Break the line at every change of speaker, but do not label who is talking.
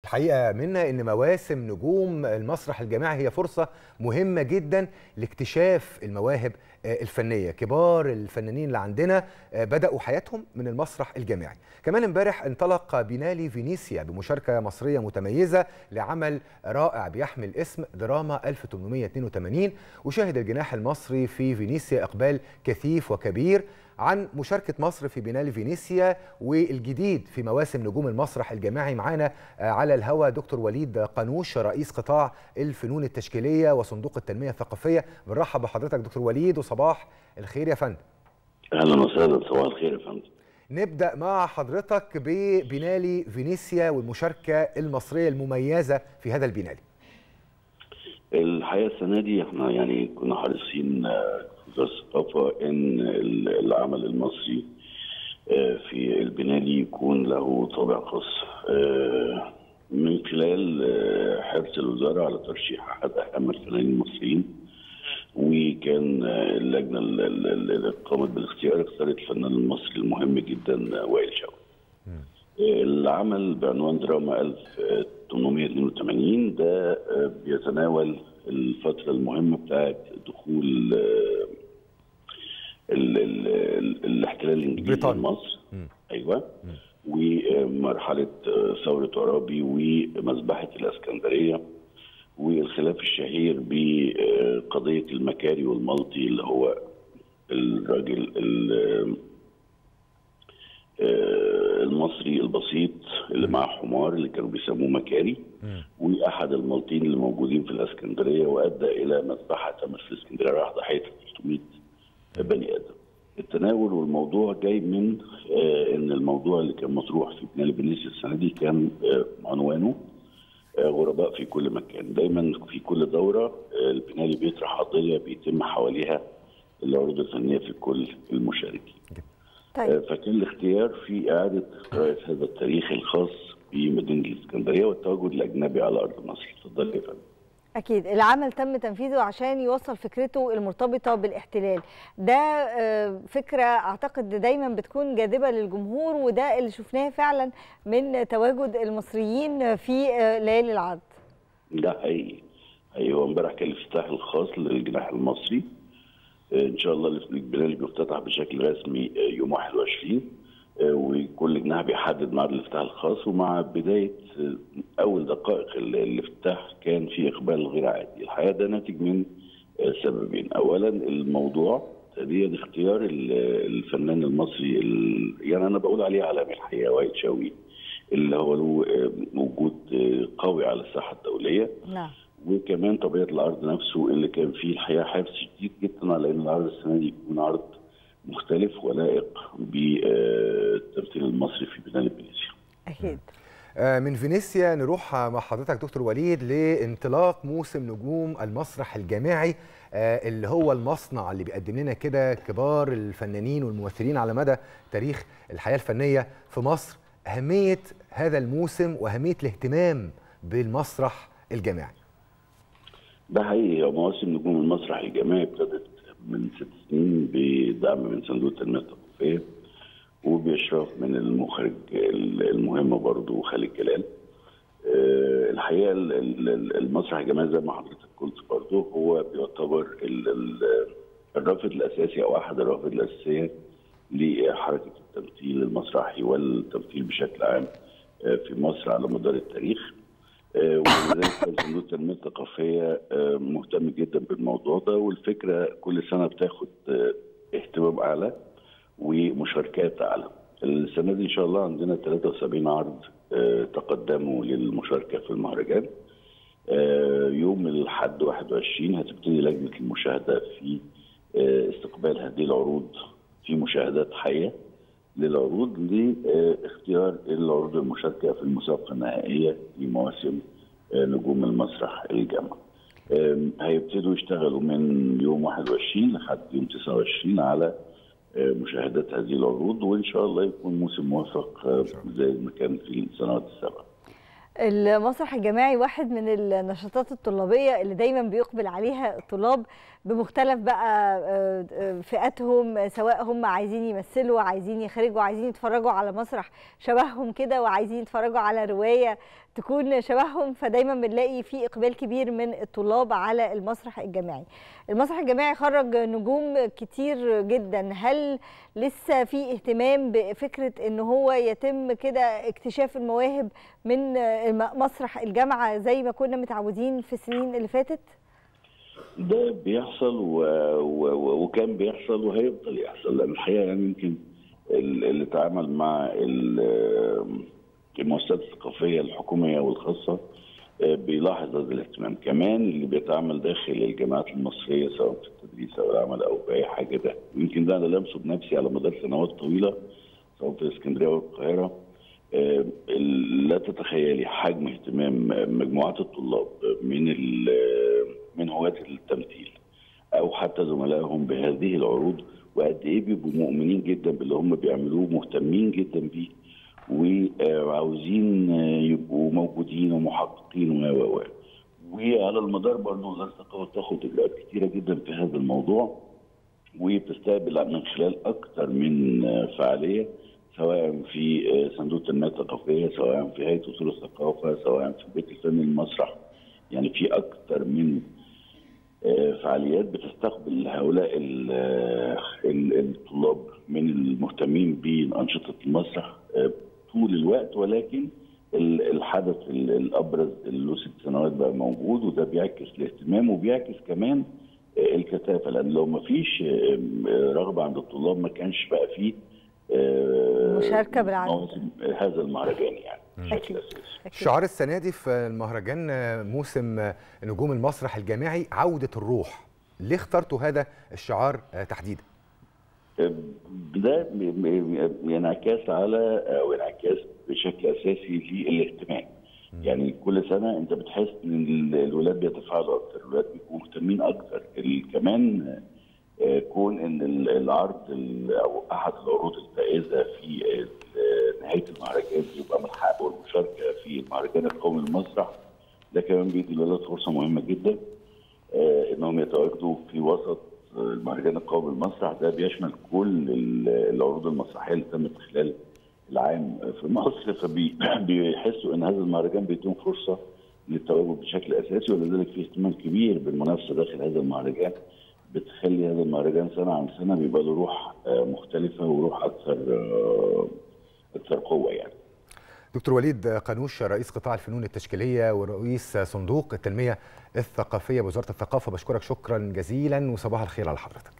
الحقيقه منا ان مواسم نجوم المسرح الجامعي هي فرصه مهمه جدا لاكتشاف المواهب الفنيه كبار الفنانين اللي عندنا بداوا حياتهم من المسرح الجامعي كمان امبارح انطلق بينالي فينيسيا بمشاركه مصريه متميزه لعمل رائع بيحمل اسم دراما 1882 وشهد الجناح المصري في فينيسيا اقبال كثيف وكبير عن مشاركة مصر في بينالي فينيسيا والجديد في مواسم نجوم المسرح الجامعي معانا على الهوا دكتور وليد قانوش رئيس قطاع الفنون التشكيلية وصندوق التنمية الثقافية بنرحب بحضرتك دكتور وليد وصباح الخير يا فندم
اهلا وسهلا صباح الخير يا فندم
نبدأ مع حضرتك ببينالي فينيسيا والمشاركة المصرية المميزة في هذا البينالي
الحقيقه السنه دي احنا يعني كنا حريصين في الثقافه ان العمل المصري في البنالي يكون له طابع خاص من خلال حرص الوزاره على ترشيح احد اهم الفنانين المصريين وكان اللجنه اللي قامت بالاختيار اختارت الفنان المصري المهم جدا وائل شوقي. العمل بعنوان دراما 1882 ده بيتناول الفترة المهمة بتاعت دخول ال ال ال الاحتلال الانجليزي لمصر ايوه ومرحلة ثورة عرابي ومذبحة الاسكندرية والخلاف الشهير بقضية المكاري والمالطي اللي هو الراجل المصري البسيط اللي معاه حمار اللي كانوا بيسموه مكاري واحد المالطين اللي موجودين في الاسكندريه وادى الى مذبحه تمت في الاسكندريه راح ضحيه 300 بني ادم. التناول والموضوع جاي من آه ان الموضوع اللي كان مطروح في بنال فينيسيا السنه دي كان آه عنوانه آه غرباء في كل مكان، دايما في كل دوره البنالي بيطرح قضيه بيتم حواليها العروض الفنيه في كل المشاركين. طيب. فكان الاختيار في اعاده قراءه هذا التاريخ الخاص بمدينه الاسكندريه والتواجد الاجنبي على ارض مصر اتفضل يا فندم
اكيد العمل تم تنفيذه عشان يوصل فكرته المرتبطه بالاحتلال ده فكره اعتقد دايما بتكون جاذبه للجمهور وده اللي شفناه فعلا من تواجد المصريين في ليالي العرض
ده حقيقي حقيقي هو امبارح كان الافتتاح الخاص للجناح المصري ان شاء الله البنالي بيفتتح بشكل رسمي يوم 21 وكل جناح بيحدد ميعاد الافتتاح الخاص ومع بدايه اول دقائق الافتتاح كان في اقبال غير عادي، الحقيقه ده ناتج من سببين، اولا الموضوع ثانيا اختيار الفنان المصري يعني انا بقول عليه علامه الحقيقه وائل شوقي اللي هو له وجود قوي على الساحه الدوليه
نعم
وكمان طبيعه العرض نفسه اللي كان فيه الحقيقه حرص شديد جدا على ان العرض السنه دي يكون عرض مختلف ولائق بالتمثيل المصري في بلاد فينيسيا.
اكيد.
من فينيسيا نروح مع حضرتك دكتور وليد لانطلاق موسم نجوم المسرح الجامعي اللي هو المصنع اللي بيقدم لنا كده كبار الفنانين والممثلين على مدى تاريخ الحياه الفنيه في مصر اهميه هذا الموسم واهميه الاهتمام بالمسرح الجامعي.
ده حقيقي مواسم نجوم المسرح الجامعي ابتدت من ست سنين بدعم من صندوق التنميه الثقافيه وبإشراف من المخرج المهم برضه خالد جلال. أه الحقيقه المسرح الجماعي زي ما حضرتك قلت برضه هو بيعتبر الرافد الاساسي او احد الروافد الاساسيه لحركه التمثيل المسرحي والتمثيل بشكل عام في مصر على مدار التاريخ. ولذلك صندوق التنميه الثقافيه مهتم جدا بالموضوع ده والفكره كل سنه بتاخد اهتمام اعلى ومشاركات اعلى. السنه دي ان شاء الله عندنا 73 عرض تقدموا للمشاركه في المهرجان. يوم الاحد 21 هتبتدي لجنه المشاهده في استقبال هذه العروض في مشاهدات حيه للعروض لاختيار العروض المشاركه في المسابقه النهائيه لمواسم نجوم المسرح الجامعي. هيبتدوا يشتغلوا من يوم 21 لحد يوم 29 على مشاهدات هذه العروض وان شاء الله يكون موسم موفق زي ما كان في السنوات السابقه.
المسرح الجامعي واحد من النشاطات الطلابيه اللي دايما بيقبل عليها الطلاب بمختلف بقى فئاتهم سواء هم عايزين يمثلوا عايزين يخرجوا عايزين يتفرجوا على مسرح شبههم كده وعايزين يتفرجوا على روايه تكون شبههم فدايما بنلاقي في اقبال كبير من الطلاب على المسرح الجامعي المسرح الجامعي خرج نجوم كتير جدا هل لسه في اهتمام بفكره ان هو يتم كده اكتشاف المواهب من مسرح الجامعه زي ما كنا متعودين في السنين اللي فاتت
ده بيحصل و... و... وكان بيحصل وهيفضل يحصل لان الحقيقه يعني يمكن اللي اتعامل مع المؤسسات الثقافيه الحكوميه والخاصه بيلاحظ هذا الاهتمام كمان اللي بيتعامل داخل الجامعات المصريه سواء في التدريس او العمل او في اي حاجه ده يمكن ده انا لمسه بنفسي على مدار سنوات طويله سواء في اسكندريه والقاهره لا تتخيلي حجم اهتمام مجموعات الطلاب من من هواة التمثيل او حتى زملائهم بهذه العروض وقد ايه بيبقوا مؤمنين جدا باللي هم بيعملوه مهتمين جدا بيه وعاوزين يبقوا موجودين ومحققين و و وعلى المدار برضه وزاره الثقافه بتاخد اجراءات كثيره جدا في هذا الموضوع وبتستقبل من خلال اكثر من فعاليه سواء في صندوق التنميه الثقافيه سواء في هيئه اصول الثقافه سواء في البيت الفني المسرح يعني في اكثر من فعاليات بتستقبل هؤلاء الطلاب من المهتمين بانشطه المسرح طول الوقت ولكن الحدث الابرز اللي له ست سنوات بقى موجود وده بيعكس الاهتمام وبيعكس كمان الكثافه لان لو ما فيش رغبه عند الطلاب ما كانش بقى فيه
مشاركه بالعدد
هذا المهرجان يعني
أكيد.
شعار السنه دي في المهرجان موسم نجوم المسرح الجامعي عوده الروح ليه اخترتوا هذا الشعار تحديدا
ده انعكاس على او انعكاس بشكل اساسي للاهتمام يعني كل سنه انت بتحس ان الولاد بيتفاعلوا اكثر الولاد بيكونوا مهتمين اكثر كمان كون ان العرض او احد العروض الفائزه في نهايه المهرجان يبقى من حقه المشاركه في المهرجان القومي للمسرح ده كمان بيدي الولاد فرصه مهمه جدا انهم يتواجدوا في وسط المهرجان القومي للمسرح ده بيشمل كل العروض المسرحيه اللي تمت خلال العام في مصر فبيحسوا ان هذا المهرجان بيديهم فرصه للتواجد بشكل اساسي ولذلك في اهتمام كبير بالمنافسه داخل هذا المهرجان بتخلي هذا المهرجان سنه عن سنه بيبقى له روح مختلفه وروح اكثر اكثر قوه يعني.
دكتور وليد قانوش رئيس قطاع الفنون التشكيليه ورئيس صندوق التنميه الثقافيه بوزاره الثقافه بشكرك شكرا جزيلا وصباح الخير على حضرتك.